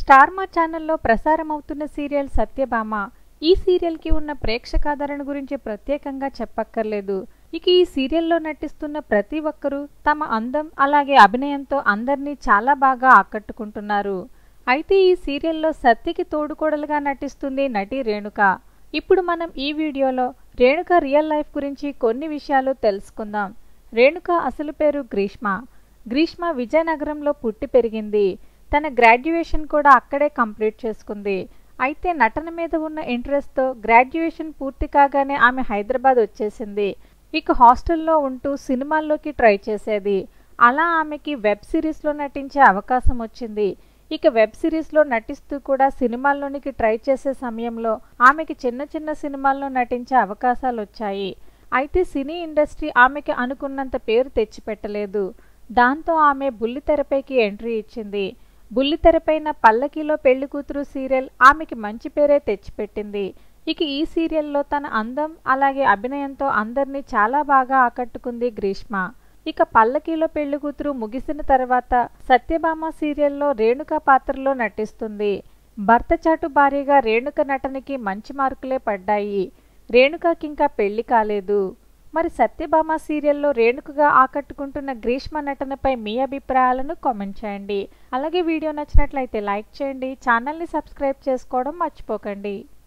star మా ఛానల్లో ప్రసారమవుతున్న serial Satyabhama ఈ సీరియల్కి ఉన్న ప్రేక్షకాదరణ గురించి ప్రత్యేకంగా చెప్పక్కర్లేదు ఇక ఈ సీరియల్లో నటిస్తున్న ప్రతి ఒక్కరూ తమ అందం అలాగే అభినయంతో అందరినీ చాలా బాగా ఆకట్టుకుంటున్నారు అయితే ఈ సీరియల్లో సత్యకి తోడుకోడలుగా నటిస్తుంది నటి రేణుక ఇప్పుడు మనం ఈ వీడియోలో రేణుక రియల్ లైఫ్ గురించి కొన్ని విషయాలు తెలుసుకుందాం రేణుక అసలు పేరు గ్రీష్మ గ్రీష్మ విజయనగరంలో పుట్టి పెరిగింది తన గ్రాడ్యుయేషన్ కూడా అక్కడే కంప్లీట్ చేసుకుంది అయితే నటన మీద ఉన్న ఇంట్రెస్ట్తో గ్రాడ్యుయేషన్ పూర్తి కాగానే ఆమె హైదరాబాద్ వచ్చేసింది ఇక హాస్టల్లో ఉంటూ సినిమాల్లోకి ట్రై చేసేది అలా ఆమెకి వెబ్ సిరీస్లో నటించే అవకాశం వచ్చింది ఇక వెబ్ సిరీస్లో నటిస్తూ కూడా సినిమాల్లోనికి ట్రై చేసే సమయంలో ఆమెకి చిన్న చిన్న సినిమాల్లో నటించే అవకాశాలు వచ్చాయి అయితే సినీ ఇండస్ట్రీ ఆమెకి అనుకున్నంత పేరు తెచ్చిపెట్టలేదు దాంతో ఆమె బుల్లితెరపైకి ఎంట్రీ ఇచ్చింది బుల్లితెరపైన పల్లకిలో పెళ్లి కూతురు సీరియల్ ఆమెకి మంచి పేరే తెచ్చిపెట్టింది ఇక ఈ సీరియల్లో తన అందం అలాగే అభినయంతో అందరినీ చాలా బాగా ఆకట్టుకుంది గ్రీష్మ ఇక పల్లకీలో పెళ్లి కూతురు ముగిసిన తర్వాత సత్యభామ సీరియల్లో రేణుక పాత్రలో నటిస్తుంది భర్త చాటు భార్యగా రేణుక నటనకి మంచి మార్కులే పడ్డాయి రేణుకకింకా పెళ్లి కాలేదు మరి సత్యభామ సీరియల్లో రేణుకగా ఆకట్టుకుంటున్న గ్రీష్మ నటనపై మీ అభిప్రాయాలను కామెంట్ చేయండి అలాగే వీడియో నచ్చినట్లయితే లైక్ చేయండి ఛానల్ని సబ్స్క్రైబ్ చేసుకోవడం మర్చిపోకండి